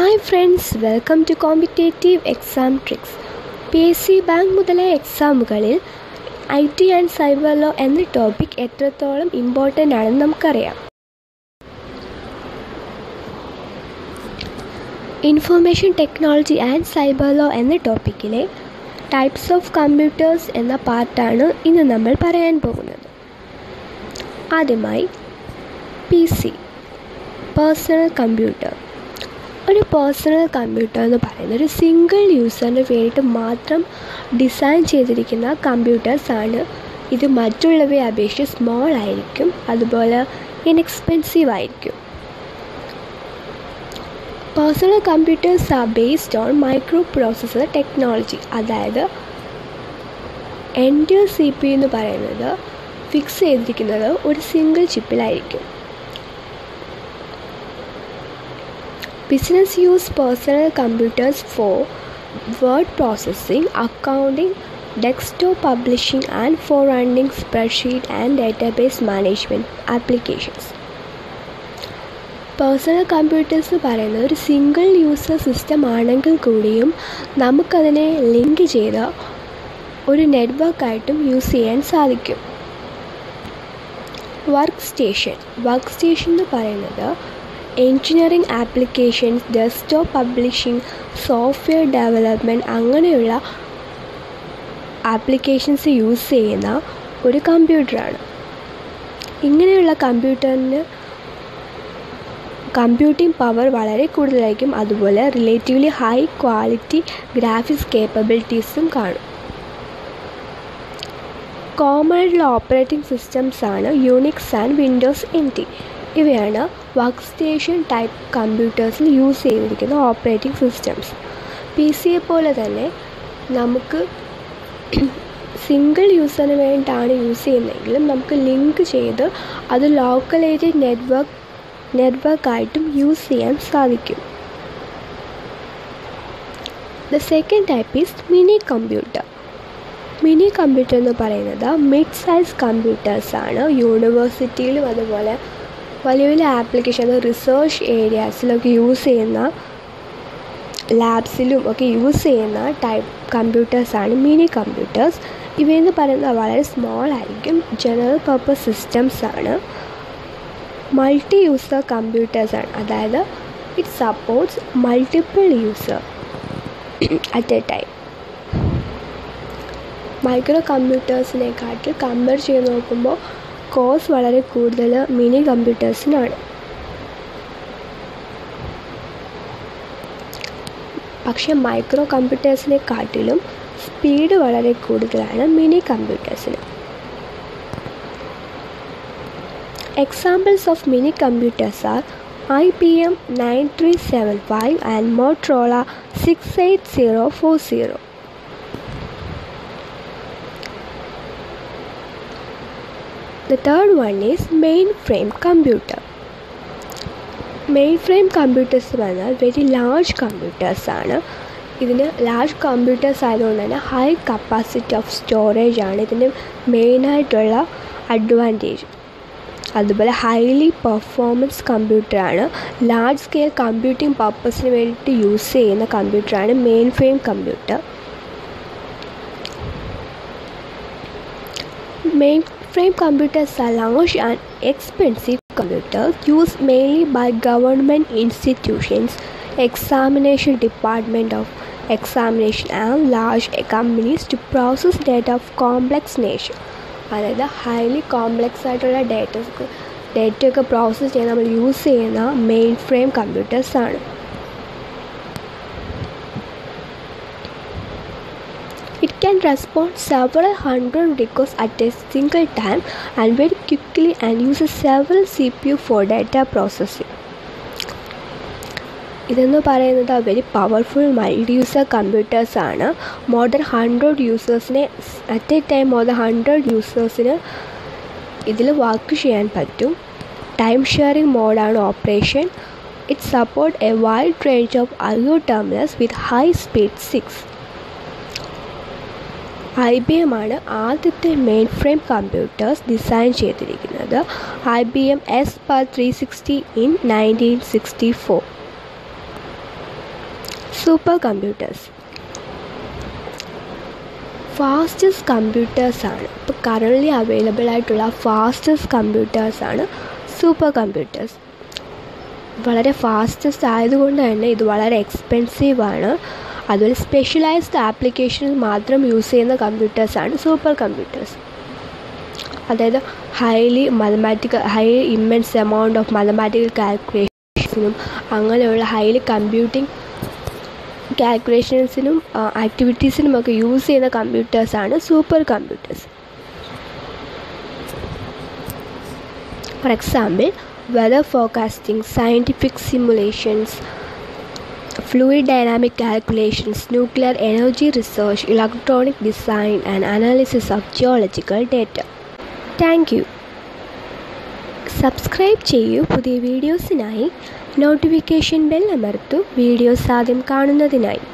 Hi friends welcome to competitive exam tricks P S C bank മുതലായ എക്സാമുകളിൽ I T and cyber law എന്ന topic എത്രത്തോളം important ആണെന്ന് നമുക്കറിയാം information technology and cyber law എന്ന ടോപ്പിക്കിലെ ടൈപ്സ് ഓഫ് കമ്പ്യൂട്ടേഴ്സ് എന്ന പാർട്ടാണ് ഇന്ന് നമ്മൾ പറയാൻ പോകുന്നത് ആദ്യമായി പി സി പേഴ്സണൽ കമ്പ്യൂട്ടർ ഒരു പേഴ്സണൽ കമ്പ്യൂട്ടർ എന്ന് പറയുന്നത് ഒരു സിംഗിൾ യൂസറിന് വേണ്ടിയിട്ട് മാത്രം ഡിസൈൻ ചെയ്തിരിക്കുന്ന കമ്പ്യൂട്ടേഴ്സാണ് ഇത് മറ്റുള്ളവയെ അപേക്ഷിച്ച് സ്മോൾ ആയിരിക്കും അതുപോലെ ഇൻഎക്സ്പെൻസീവ് ആയിരിക്കും personal computers are based on micro processor technology അതായത് എൻ്റെ സി പി എന്ന് പറയുന്നത് ഫിക്സ് ചെയ്തിരിക്കുന്നത് ഒരു സിംഗിൾ ചിപ്പിലായിരിക്കും Business use personal computers for word processing, accounting, desktop publishing, and for running spreadsheet and database management applications. Personal computers എന്ന് പറയുന്നത് ഒരു സിംഗിൾ യൂസർ സിസ്റ്റം ആണെങ്കിൽ കൂടിയും നമുക്കതിനെ ലിങ്ക് ചെയ്ത് ഒരു നെറ്റ്വർക്കായിട്ടും യൂസ് ചെയ്യാൻ സാധിക്കും വർക്ക് സ്റ്റേഷൻ വർക്ക് സ്റ്റേഷൻ എന്ന് പറയുന്നത് engineering applications desktop publishing software development അങ്ങനെയുള്ള ആപ്ലിക്കേഷൻസ് യൂസ് ചെയ്യുന്ന ഒരു കമ്പ്യൂട്ടറാണ് ഇങ്ങനെയുള്ള കമ്പ്യൂട്ടറിന് കമ്പ്യൂട്ടിംഗ് പവർ വളരെ കൂടുതലായിരിക്കും അതുപോലെ റിലേറ്റീവ്ലി ഹൈ ക്വാളിറ്റി ഗ്രാഫിക്സ് കേപ്പബിലിറ്റീസും കാണും കോമൺ ആയിട്ടുള്ള ഓപ്പറേറ്റിംഗ് സിസ്റ്റംസ് ആണ് Unix and Windows N T ഇവയാണ് വർക്ക് സ്റ്റേഷൻ ടൈപ്പ് കമ്പ്യൂട്ടേഴ്സിൽ യൂസ് ചെയ്തിരിക്കുന്ന ഓപ്പറേറ്റിംഗ് സിസ്റ്റംസ് പി സിയെ പോലെ തന്നെ നമുക്ക് സിംഗിൾ യൂസറിന് വേണ്ടിയിട്ടാണ് യൂസ് ചെയ്യുന്നതെങ്കിലും നമുക്ക് ലിങ്ക് ചെയ്ത് അത് ലോക്കലേറ്റഡ് നെറ്റ്വർക്ക് നെറ്റ്വർക്കായിട്ടും യൂസ് ചെയ്യാൻ സാധിക്കും the second type is mini computer mini computer എന്ന് പറയുന്നത് മിഡ് സൈസ് കമ്പ്യൂട്ടേഴ്സാണ് യൂണിവേഴ്സിറ്റിയിലും അതുപോലെ വലിയ വലിയ ആപ്ലിക്കേഷൻ അത് റിസർച്ച് ഏരിയാസിലൊക്കെ യൂസ് ചെയ്യുന്ന ലാബ്സിലും ഒക്കെ യൂസ് ചെയ്യുന്ന ടൈപ്പ് കമ്പ്യൂട്ടേഴ്സാണ് മിനി കമ്പ്യൂട്ടേഴ്സ് ഇവയെന്ന് പറയുന്നത് വളരെ സ്മോൾ ആയിരിക്കും ജനറൽ പർപ്പസ് സിസ്റ്റംസ് ആണ് മൾട്ടി യൂസർ കമ്പ്യൂട്ടേഴ്സാണ് അതായത് it supports multiple user at a time micro കമ്പ്യൂട്ടേഴ്സിനെക്കാട്ടിൽ കമ്പയർ ചെയ്ത് നോക്കുമ്പോൾ കോസ്റ്റ് വളരെ കൂടുതൽ മിനി കമ്പ്യൂട്ടേഴ്സിനാണ് പക്ഷേ മൈക്രോ കമ്പ്യൂട്ടേഴ്സിനെക്കാട്ടിലും സ്പീഡ് വളരെ കൂടുതലാണ് മിനി കമ്പ്യൂട്ടേഴ്സിന് examples of mini computers are I B M nine three seven five and Motorola six eight zero four zero The third one is mainframe computer. Mainframe computers പറഞ്ഞാൽ very large computers ആണ് ഇതിന് large computers ആയതുകൊണ്ട് തന്നെ high capacity of storage ആണ് ഇതിൻ്റെ മെയിനായിട്ടുള്ള advantage അതുപോലെ highly performance കമ്പ്യൂട്ടറാണ് ലാർജ് സ്കെയിൽ കമ്പ്യൂട്ടിംഗ് പർപ്പസിന് വേണ്ടിയിട്ട് യൂസ് ചെയ്യുന്ന കമ്പ്യൂട്ടറാണ് mainframe computer Mainframe computers are large and expensive computers used mainly by government institutions, examination department of examination and large companies to process data of complex nature. അതായത് highly complex ആയിട്ടുള്ള datas ഡേറ്റയൊക്കെ process ചെയ്യാൻ നമ്മൾ use ചെയ്യുന്ന mainframe കമ്പ്യൂട്ടേഴ്സാണ് It can respond several hundred requests at a single time and very quickly and uses several CPU for data processing. ഇതെന്ന് പറയുന്നത് very powerful multi user computers ആണ് more than hundred യൂസേഴ്സിനെ at a time more than hundred യൂസേഴ്സിന് ഇതിൽ work ചെയ്യാൻ പറ്റും time sharing മോഡാണ് operation it support a wide range of I O terminals with high speed six I B M ആണ് ആദ്യത്തെ mainframe computers design ചെയ്തിരിക്കുന്നത് I B M S per three sixty in nineteen sixty four super computers fastest കമ്പ്യൂട്ടേഴ്സാണ് ഇപ്പോൾ currently available ആയിട്ടുള്ള fastest കമ്പ്യൂട്ടേഴ്സാണ് super computers വളരെ fastest ആയതുകൊണ്ട് തന്നെ ഇത് വളരെ എക്സ്പെൻസീവാണ് അതുപോലെ സ്പെഷ്യലൈസ്ഡ് ആപ്ലിക്കേഷനിൽ മാത്രം യൂസ് ചെയ്യുന്ന കമ്പ്യൂട്ടേഴ്സാണ് സൂപ്പർ കമ്പ്യൂട്ടേഴ്സ് അതായത് highly mathematical high immense amount of mathematical കാൽക്കുലേഷൻസിനും അങ്ങനെയുള്ള ഹൈലി കമ്പ്യൂട്ടിംഗ് കാൽക്കുലേഷൻസിനും ആക്ടിവിറ്റീസിനും ഒക്കെ യൂസ് ചെയ്യുന്ന കമ്പ്യൂട്ടേഴ്സാണ് super computers for example weather forecasting scientific simulations fluid dynamic calculations, nuclear energy research, electronic design, and analysis of geological data. Thank you subscribe ചെയ്യൂ പുതിയ വീഡിയോസിനായി നോട്ടിഫിക്കേഷൻ ബെൽ അമർത്തു വീഡിയോസ് ആദ്യം കാണുന്നതിനായി